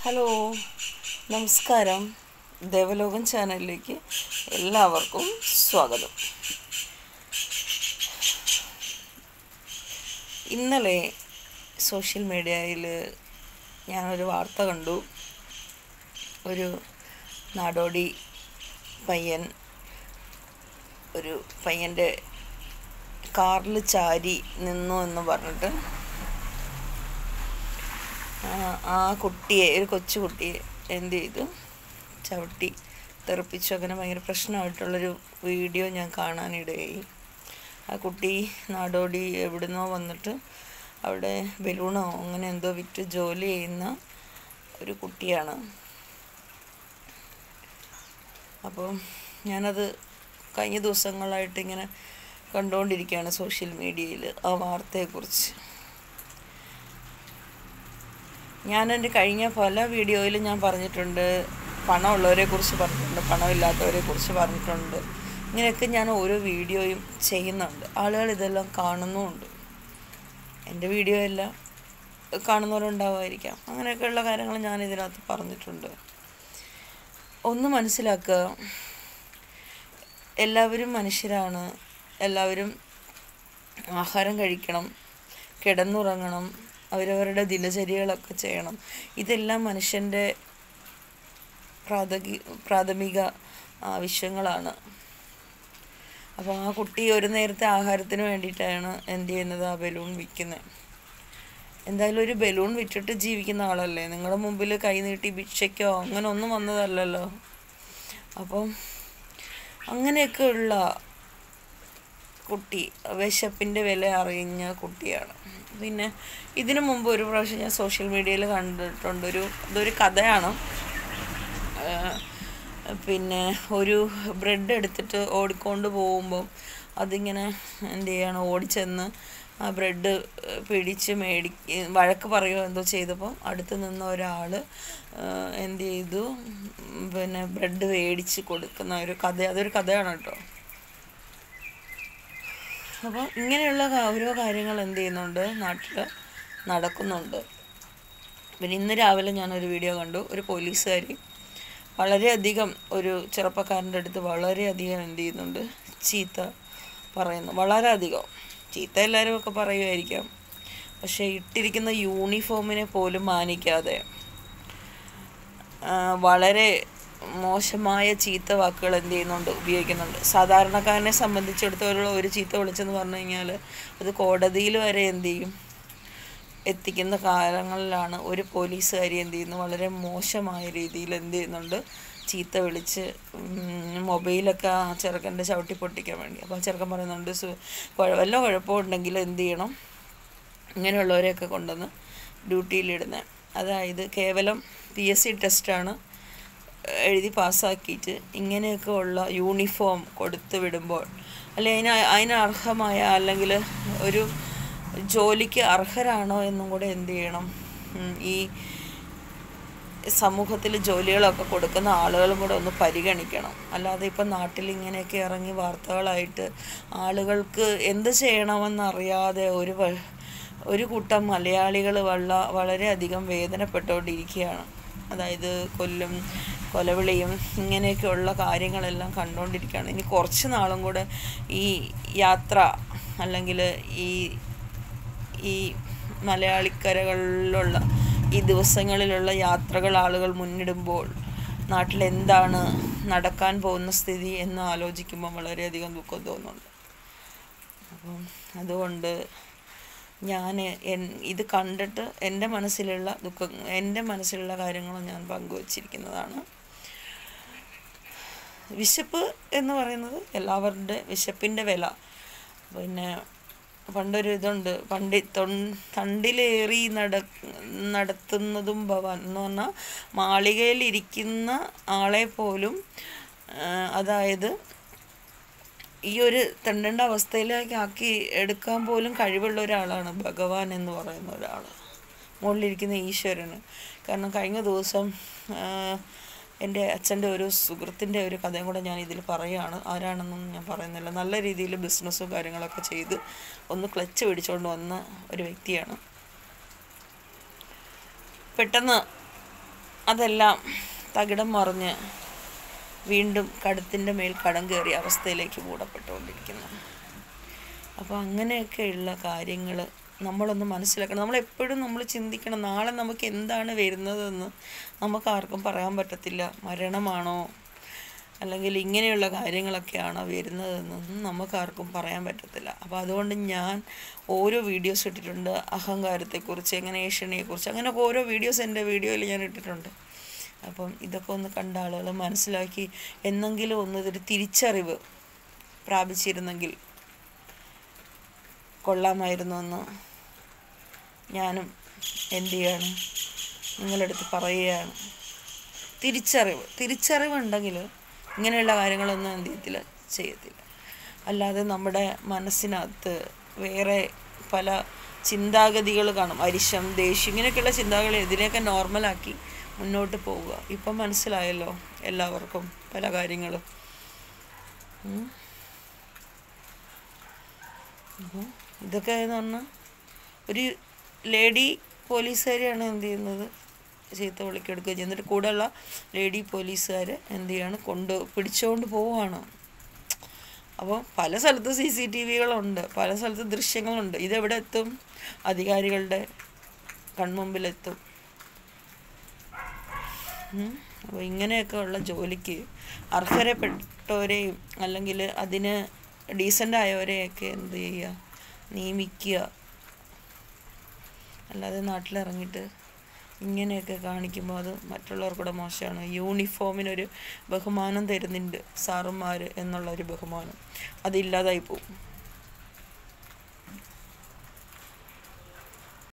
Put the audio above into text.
Hello നമസ്കാരം ദേവലോകം ചാനലിലേക്ക് എല്ലാവർക്കും സ്വാഗതം ഇന്നലെ സോഷ്യൽ മീഡിയയിൽ ഞാനൊരു വാർത്ത കണ്ടു ഒരു നാടോടി പയ്യൻ ഒരു പയ്യൻ്റെ കാറിൽ ചാരി നിന്നു എന്ന് പറഞ്ഞിട്ട് ആ, ആ കുട്ടിയെ ഒരു കൊച്ചു കുട്ടിയെ എന്ത് ചെയ്തു ചവിട്ടി തെറിപ്പിച്ചു അങ്ങനെ ഭയങ്കര പ്രശ്നമായിട്ടുള്ളൊരു വീഡിയോ ഞാൻ കാണാനിടയായി ആ കുട്ടി നാടോടി എവിടുന്നോ വന്നിട്ട് അവിടെ ബലൂണോ അങ്ങനെ എന്തോ വിറ്റ് ജോലി ചെയ്യുന്ന ഒരു കുട്ടിയാണ് അപ്പോൾ ഞാനത് കഴിഞ്ഞ ദിവസങ്ങളായിട്ട് ഇങ്ങനെ കണ്ടുകൊണ്ടിരിക്കുകയാണ് സോഷ്യൽ മീഡിയയിൽ ആ വാർത്തയെക്കുറിച്ച് ഞാൻ എൻ്റെ കഴിഞ്ഞ പല വീഡിയോയിലും ഞാൻ പറഞ്ഞിട്ടുണ്ട് പണമുള്ളവരെ കുറിച്ച് പറഞ്ഞിട്ടുണ്ട് പണമില്ലാത്തവരെ കുറിച്ച് പറഞ്ഞിട്ടുണ്ട് ഇങ്ങനെയൊക്കെ ഞാൻ ഓരോ വീഡിയോയും ചെയ്യുന്നുണ്ട് ആളുകൾ ഇതെല്ലാം കാണുന്നുമുണ്ട് എൻ്റെ വീഡിയോ എല്ലാം കാണുന്നവരുണ്ടാവുമായിരിക്കാം അങ്ങനെയൊക്കെയുള്ള കാര്യങ്ങൾ ഞാൻ ഇതിനകത്ത് പറഞ്ഞിട്ടുണ്ട് ഒന്ന് മനസ്സിലാക്കുക എല്ലാവരും മനുഷ്യരാണ് എല്ലാവരും ആഹാരം കഴിക്കണം കിടന്നുറങ്ങണം അവരവരുടെ ദിനചര്യകളൊക്കെ ചെയ്യണം ഇതെല്ലാം മനുഷ്യൻ്റെ പ്രാഥമിക പ്രാഥമിക ആവശ്യങ്ങളാണ് അപ്പോൾ ആ കുട്ടി ഒരു നേരത്തെ ആഹാരത്തിന് വേണ്ടിയിട്ടാണ് എന്ത് ചെയ്യുന്നത് ആ ബലൂൺ വിൽക്കുന്നത് എന്തായാലും ഒരു ബലൂൺ വിറ്റിട്ട് ജീവിക്കുന്ന ആളല്ലേ നിങ്ങളുടെ മുമ്പിൽ കൈ നീട്ടി ഭിക്ഷയ്ക്കോ അങ്ങനെ ഒന്നും വന്നതല്ലല്ലോ അപ്പം അങ്ങനെയൊക്കെയുള്ള കുട്ടി വിശപ്പിൻ്റെ വില അറിഞ്ഞ കുട്ടിയാണ് പിന്നെ ഇതിനു മുമ്പ് ഒരു പ്രാവശ്യം ഞാൻ സോഷ്യൽ മീഡിയയിൽ കണ്ടിട്ടുണ്ട് ഒരു ഇതൊരു കഥയാണ് ആഹ് പിന്നെ ഒരു ബ്രെഡ് എടുത്തിട്ട് ഓടിക്കൊണ്ട് പോകുമ്പം അതിങ്ങനെ എന്ത് ചെയ്യാണ് ഓടിച്ചെന്ന് ആ ബ്രെഡ് പിടിച്ച് മേടി വഴക്ക് പറയുകയോ എന്തോ ചെയ്തപ്പോൾ അടുത്ത് നിന്ന ഒരാൾ എന്ത് ചെയ്തു പിന്നെ ബ്രെഡ് മേടിച്ച് കൊടുക്കുന്ന ഒരു കഥ അതൊരു കഥയാണ് കേട്ടോ അപ്പോൾ ഇങ്ങനെയുള്ള കാ- ഓരോ കാര്യങ്ങൾ എന്ത് ചെയ്യുന്നുണ്ട് നാട്ടിൽ നടക്കുന്നുണ്ട് പിന്നെ ഇന്ന് രാവിലെ ഞാനൊരു വീഡിയോ കണ്ടു ഒരു പോലീസുകാരി വളരെയധികം ഒരു ചെറുപ്പക്കാരൻ്റെ അടുത്ത് വളരെയധികം എന്ത് ചെയ്യുന്നുണ്ട് ചീത്ത പറയുന്നു വളരെയധികം ചീത്ത എല്ലാവരും ഒക്കെ പറയുമായിരിക്കാം പക്ഷേ ഇട്ടിരിക്കുന്ന യൂണിഫോമിനെ പോലും മാനിക്കാതെ ആ, വളരെ മോശമായ ചീത്ത വാക്കുകൾ എന്ത് ചെയ്യുന്നുണ്ട് ഉപയോഗിക്കുന്നുണ്ട് സാധാരണക്കാരനെ സംബന്ധിച്ചിടത്തോളം ഒരു ചീത്ത വിളിച്ചെന്ന് പറഞ്ഞു കഴിഞ്ഞാൽ അത് കോടതിയിൽ വരെ എന്ത് ചെയ്യും എത്തിക്കുന്ന കാലങ്ങളിലാണ് ഒരു പോലീസുകാരി എന്ത് ചെയ്യുന്നു വളരെ മോശമായ രീതിയിൽ എന്ത് ചെയ്യുന്നുണ്ട് ചീത്ത വിളിച്ച് ഉം, മൊബൈലൊക്കെ ആ ചെറുക്കൻ്റെ ചവിട്ടി പൊട്ടിക്കാൻ വേണ്ടി അപ്പോൾ ആ ചെറുക്കൻ പറയുന്നുണ്ട് സു- കുഴ- വല്ല കുഴപ്പമുണ്ടെങ്കിൽ എന്ത് ചെയ്യണം ഇങ്ങനെയുള്ളവരെയൊക്കെ കൊണ്ടുവന്ന് ഡ്യൂട്ടിയിലിടുന്നത് അതായത് കേവലം പി എസ് സി ടെസ്റ്റാണ് എഴുതി പാസ്സാക്കിയിട്ട് ഇങ്ങനെയൊക്കെ ഉള്ള യൂണിഫോം കൊടുത്ത് വിടുമ്പോൾ അല്ലെ അതിന് അതിന് അർഹമായ അല്ലെങ്കിൽ ഒരു ജോലിക്ക് അർഹരാണോ എന്നും കൂടെ എന്ത് ചെയ്യണം ഉം, ഈ സമൂഹത്തിൽ ജോലികളൊക്കെ കൊടുക്കുന്ന ആളുകളും കൂടെ ഒന്ന് പരിഗണിക്കണം അല്ലാതെ ഇപ്പം നാട്ടിൽ ഇങ്ങനെയൊക്കെ ഇറങ്ങി വാർത്തകളായിട്ട് ആളുകൾക്ക് എന്ത് ചെയ്യണമെന്നറിയാതെ ഒരു വ- ഒരു കൂട്ടം മലയാളികൾ വള വളരെയധികം വേദനപ്പെട്ടുകൊണ്ടിരിക്കുകയാണ് അതായത് കൊല്ലും കൊലവിളിയും ഇങ്ങനെയൊക്കെയുള്ള കാര്യങ്ങളെല്ലാം കണ്ടുകൊണ്ടിരിക്കുകയാണ് ഇനി കുറച്ച് നാളും കൂടെ ഈ യാത്ര അല്ലെങ്കിൽ ഈ ഈ മലയാളിക്കരകളിലുള്ള ഈ ദിവസങ്ങളിലുള്ള യാത്രകൾ ആളുകൾ മുന്നിടുമ്പോൾ നാട്ടിൽ എന്താണ് നടക്കാൻ പോകുന്ന സ്ഥിതി എന്ന് ആലോചിക്കുമ്പോൾ വളരെയധികം ദുഃഖം തോന്നുന്നുണ്ട് അപ്പം അതുകൊണ്ട് ഞാൻ ഇത് കണ്ടിട്ട് എൻ്റെ മനസ്സിലുള്ള ദുഃഖം എൻ്റെ മനസ്സിലുള്ള കാര്യങ്ങൾ ഞാൻ പങ്കുവച്ചിരിക്കുന്നതാണ് വിശപ്പ് എന്ന് പറയുന്നത് എല്ലാവരുടെ വിശപ്പിൻ്റെ വില പിന്നെ പണ്ടൊരു ഇതുണ്ട് പണ്ടി തൊൺ തണ്ടിലേറി നട നടത്തുന്നതും ഭവാൻ എന്ന് പറഞ്ഞാൽ മാളികയിലിരിക്കുന്ന ആളെ പോലും ആ, അതായത് ഈ ഒരു തെണ്ടേണ്ട അവസ്ഥയിലേക്ക് ആക്കി എടുക്കാൻ പോലും കഴിവുള്ള ഒരാളാണ് ഭഗവാൻ എന്ന് പറയുന്ന ഒരാൾ മുകളിലിരിക്കുന്ന ഈശ്വരന് കാരണം കഴിഞ്ഞ ദിവസം ആ, എൻ്റെ അച്ഛൻ്റെ ഒരു സുഹൃത്തിൻ്റെ ഒരു കഥയും കൂടെ ഞാൻ ഇതിൽ പറയുകയാണ് ആരാണെന്നൊന്നും ഞാൻ പറയുന്നില്ല നല്ല രീതിയിൽ ബിസിനസ്സും കാര്യങ്ങളൊക്കെ ചെയ്ത് ഒന്ന് ക്ലച്ച് പിടിച്ചുകൊണ്ട് വന്ന ഒരു വ്യക്തിയാണ് പെട്ടെന്ന് അതെല്ലാം തകിടം മറിഞ്ഞ് വീണ്ടും കടത്തിൻ്റെ മേൽ കടം കയറിയ അവസ്ഥയിലേക്ക് മൂടപ്പെട്ടുകൊണ്ടിരിക്കുന്നു അപ്പോൾ അങ്ങനെയൊക്കെയുള്ള കാര്യങ്ങൾ നമ്മളൊന്ന് മനസ്സിലാക്കണം നമ്മളെപ്പോഴും നമ്മൾ ചിന്തിക്കണം നാളെ നമുക്ക് എന്താണ് വരുന്നതെന്ന് നമുക്ക് ആർക്കും പറയാൻ പറ്റത്തില്ല മരണമാണോ അല്ലെങ്കിൽ ഇങ്ങനെയുള്ള കാര്യങ്ങളൊക്കെയാണോ വരുന്നതെന്നൊന്നും നമുക്കാർക്കും പറയാൻ പറ്റത്തില്ല അപ്പോൾ അതുകൊണ്ട് ഞാൻ ഓരോ വീഡിയോസ് ഇട്ടിട്ടുണ്ട് അഹങ്കാരത്തെക്കുറിച്ച് എങ്ങനെ ഏഷ്യനെക്കുറിച്ച് അങ്ങനെ ഓരോ വീഡിയോസ് എൻ്റെ വീഡിയോയിൽ ഞാൻ ഇട്ടിട്ടുണ്ട് അപ്പം ഇതൊക്കെ ഒന്ന് കണ്ട ആളുകൾ മനസ്സിലാക്കി എന്നെങ്കിലും ഒന്ന് ഇതൊരു തിരിച്ചറിവ് പ്രാപിച്ചിരുന്നെങ്കിൽ കൊള്ളാമായിരുന്നു എന്ന് ഞാനും എന്ത് ചെയ്യാണ് നിങ്ങളടുത്ത് പറയുകയാണ് തിരിച്ചറിവ് തിരിച്ചറിവുണ്ടെങ്കിൽ ഇങ്ങനെയുള്ള കാര്യങ്ങളൊന്നും എന്ത് ചെയ്യത്തില്ല ചെയ്യത്തില്ല അല്ലാതെ നമ്മുടെ മനസ്സിനകത്ത് വേറെ പല ചിന്താഗതികൾ കാണും അരിശം ദേഷ്യം ഇങ്ങനെയൊക്കെയുള്ള ചിന്താഗതി ഇതിനെയൊക്കെ നോർമലാക്കി മുന്നോട്ട് പോവുക ഇപ്പം മനസ്സിലായല്ലോ എല്ലാവർക്കും പല കാര്യങ്ങളും ഉം. അപ്പം ഇതൊക്കെ എന്ന് പറഞ്ഞാൽ ഒരു ലേഡി പോലീസുകാരെയാണ് എന്ത് ചെയ്യുന്നത് ചീത്ത വിളിക്കെടുക്കുക ചെയ്യുന്നത് എന്നിട്ട് കൂടെയുള്ള ലേഡി പോലീസുകാർ എന്ത് ചെയ്യാണ് കൊണ്ട് പിടിച്ചുകൊണ്ട് പോവുകയാണ് അപ്പോൾ പല സ്ഥലത്ത് സി സി ടി വികളുണ്ട് പല സ്ഥലത്ത് ദൃശ്യങ്ങളുണ്ട് ഇതെവിടെ എത്തും അധികാരികളുടെ കൺമുമ്പിലെത്തും അപ്പോൾ ഇങ്ങനെയൊക്കെ ഉള്ള ജോലിക്ക് അർഹരപ്പെട്ടവരെയും അല്ലെങ്കിൽ അതിന് ഡീസൻ്റ് ആയവരെയൊക്കെ എന്ത് ചെയ്യുക നിയമിക്കുക അല്ലാതെ നാട്ടിലിറങ്ങിയിട്ട് ഇങ്ങനെയൊക്കെ കാണിക്കുമ്പോൾ അത് മറ്റുള്ളവർക്കൂടെ മോശമാണ് യൂണിഫോമിനൊരു ബഹുമാനം തരുന്നുണ്ട് സാറുമാർ എന്നുള്ളൊരു ബഹുമാനം അതില്ലാതായി പോകും